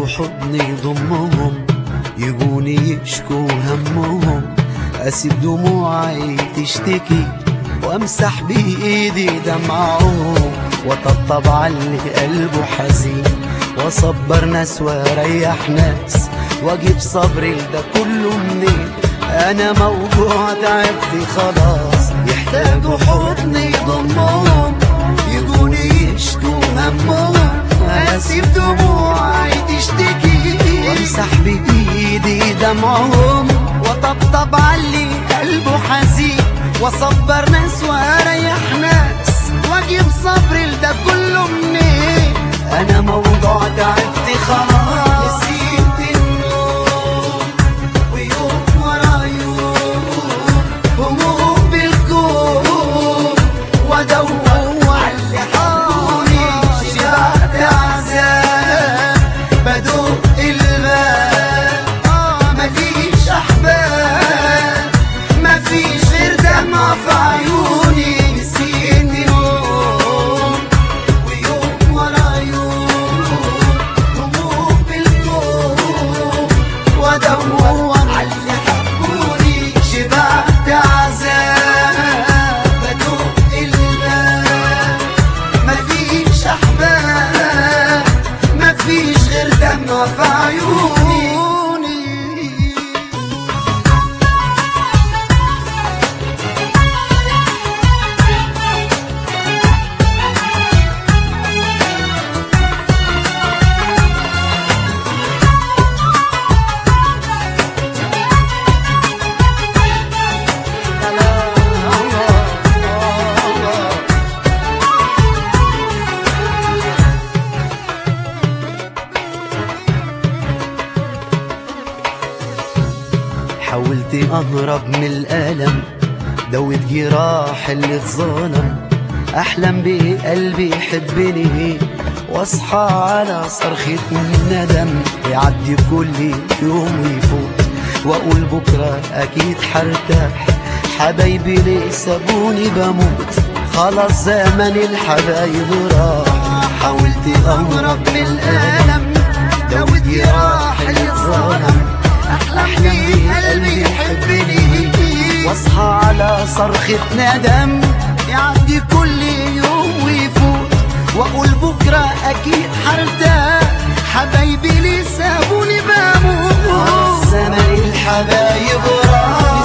يحتاجوا حضن يضمهم يجوني يشكوا همهم اسيب دموعي تشتكي وامسح بايدي دمعهم وطبطب على اللي قلبه حزين واصبر ناس واريح ناس واجيب صبري لده كله منين انا موجوع تعبت خلاص يحتاجوا حضن يضمهم يجوني يشكوا همهم اسيب دموعي تشتكي وامسح بايدي دمعهم وطبطب علي قلبه حزين واصبر ناس واريح ناس واجيب صبري لده كله منين انا موضوع تعبت خلاص نسيت النوم ويوم ورا يوم هموم بالكون وادور على اللي حولي شبعت عذاب بدوق الباب آه مفيش احباب مفيش غير دمع في عيوني نسيت يوم ويوم ورا يوم هموم بالكون وادور على اللي حبوني شبعت عذاب بدوق الباب مفيش احباب مفيش غير دمع في عيوني حاولت اهرب من الالم دوت جراح اللي اتظلم احلم بقلبي يحبني واصحى على صرخة ندم يعدي كل يوم ويفوت واقول بكره اكيد حرتاح حبايبي ليه سابوني بموت خلاص زمن الحبايب راح حاولت اهرب من الالم دوت جراح اللي اتظلم احلم بيه قلبي يحبني واصحى على صرخة ندم يعدي كل يوم ويفوت واقول بكرة اكيد حرتاح حبايبي ليه سابوني بموت زمن الحبايب راح